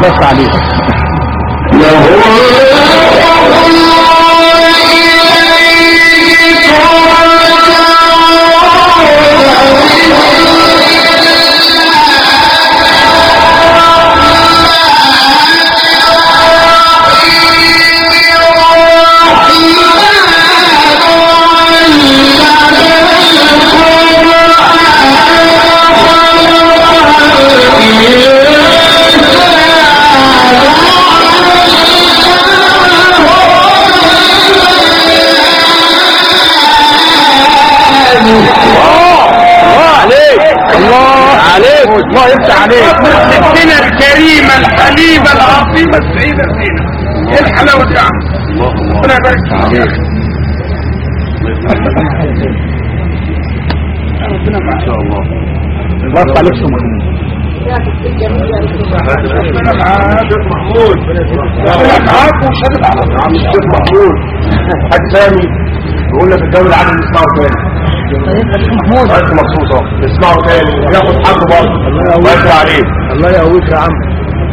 بس عليك الله عليك الله عليك الله يفتح عليك ستنا الكريمة الحليمة العظيمة السيدة زينب ايه الحلاوة دي يا عم ربنا يبارك فيك ربنا معاك بس عليك شو محمود ربنا معاك شيخ محمود ربنا معاك وشدد على عم الشيخ محمود حاج سامي بيقول لك الجو العام نسمعه تاني محمود انت مخصوص اهو نسمعه تاني ياخد حقه برضه الله يرضى عليك الله يقويك يا عم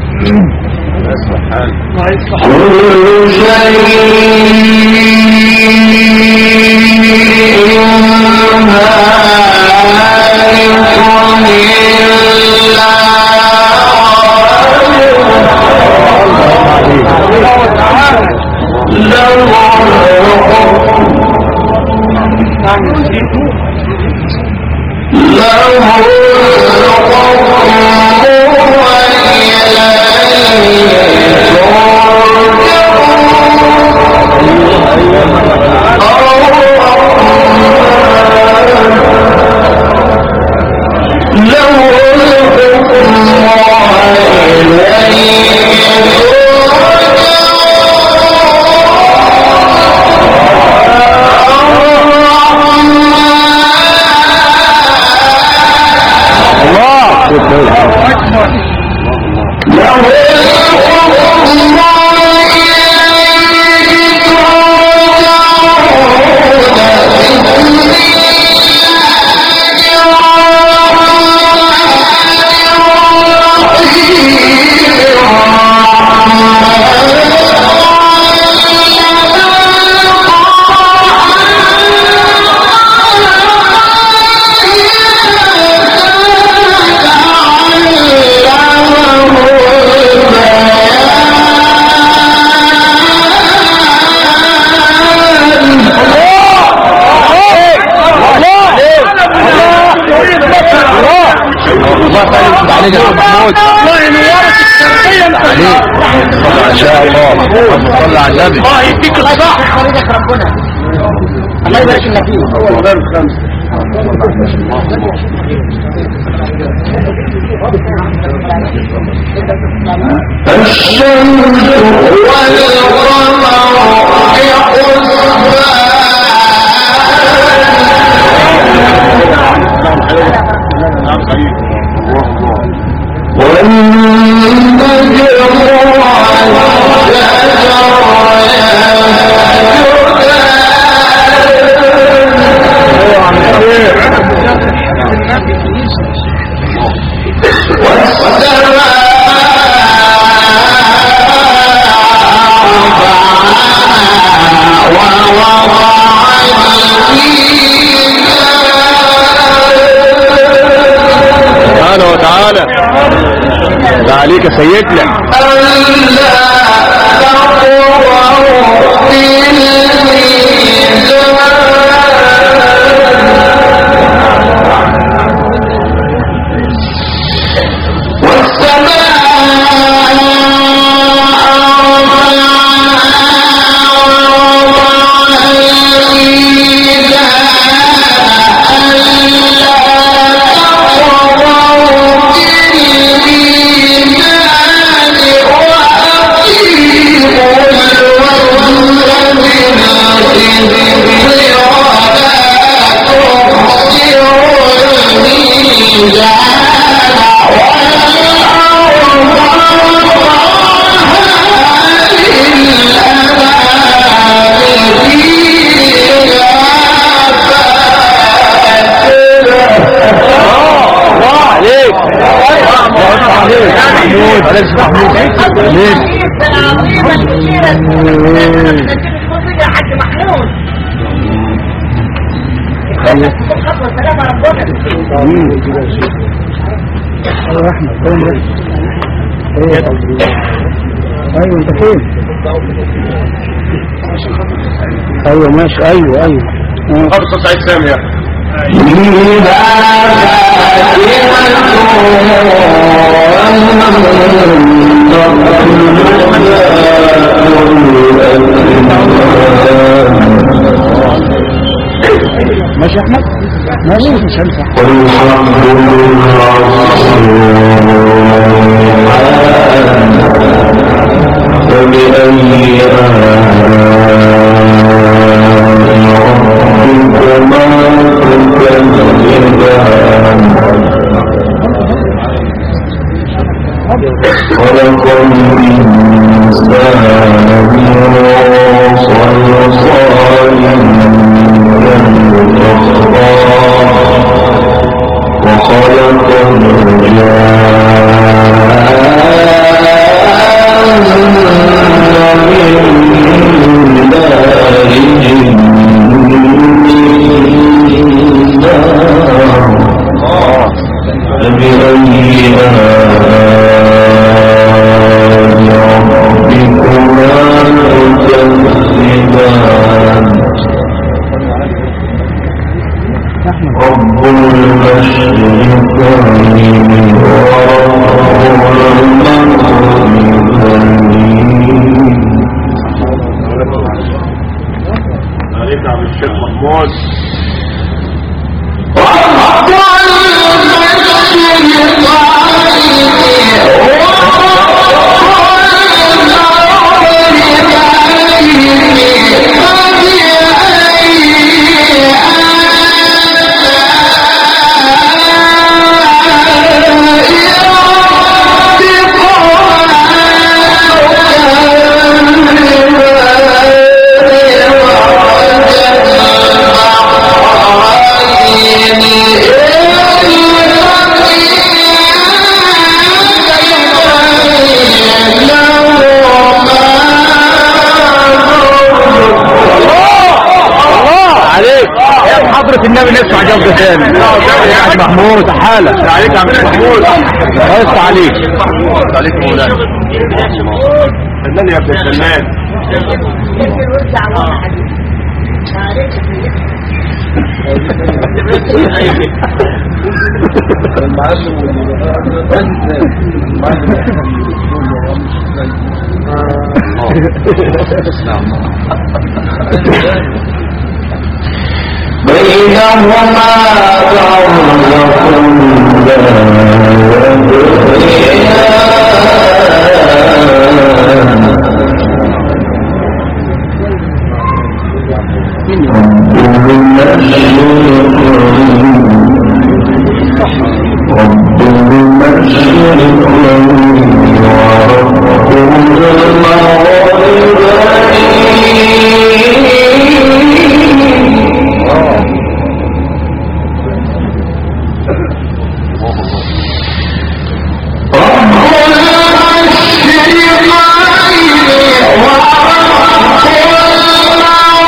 الله يفتح عليك يا عم محمود الله ينورك التربية عليك ما شاء الله صلى على النبي الله يديك الصح الله يبارك لك فيه الشمس والقمر والنجم سبحانه وتعالى ده عليك يا سيدنا Yeah. عليك بلاش محمود ليه العظيمة الكبيرة نجيب الكرسي يا حاج محمود خطوة سلام ربنا ايوه احمد فين ده ايه ايوه انت فين ايوه ماشي ايوه ايوه آه. خد سعيد سامي يا ماشي يا احمد ماشي مش هنفع فبأي آلاء ربكما تكذبان خلق الإنسان من صلصال كالفخار وخلق الجان من مارج من نار فبأي آلاء ربكما تكذبان رب المشرقين ورب المغربين عليك عبد الشيخ محمود الله عليك يا حضرة النبي نسمع جوزة تاني يا حاج محمود حالة عليك عبد محمود بس عليك عليك مولانا فنان يا ابن الفنان بينهما برزخ لا يبغيان رب المشرقين ورب المغربين رب المشرقين ورب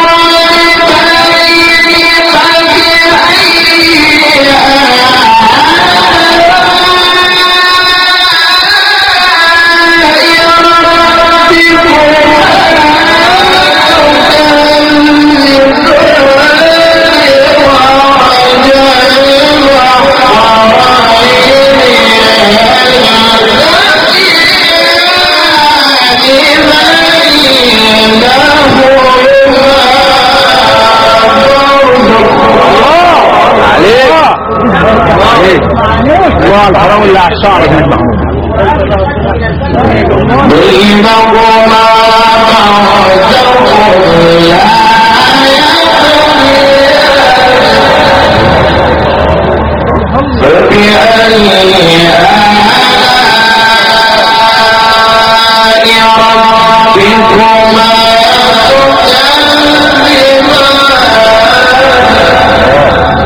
عليك عليك الله الحرام اللي على الشعر يا حاج محمود بينهما برزخ لا يبغيان فبأي آلاء ربكما تكذبان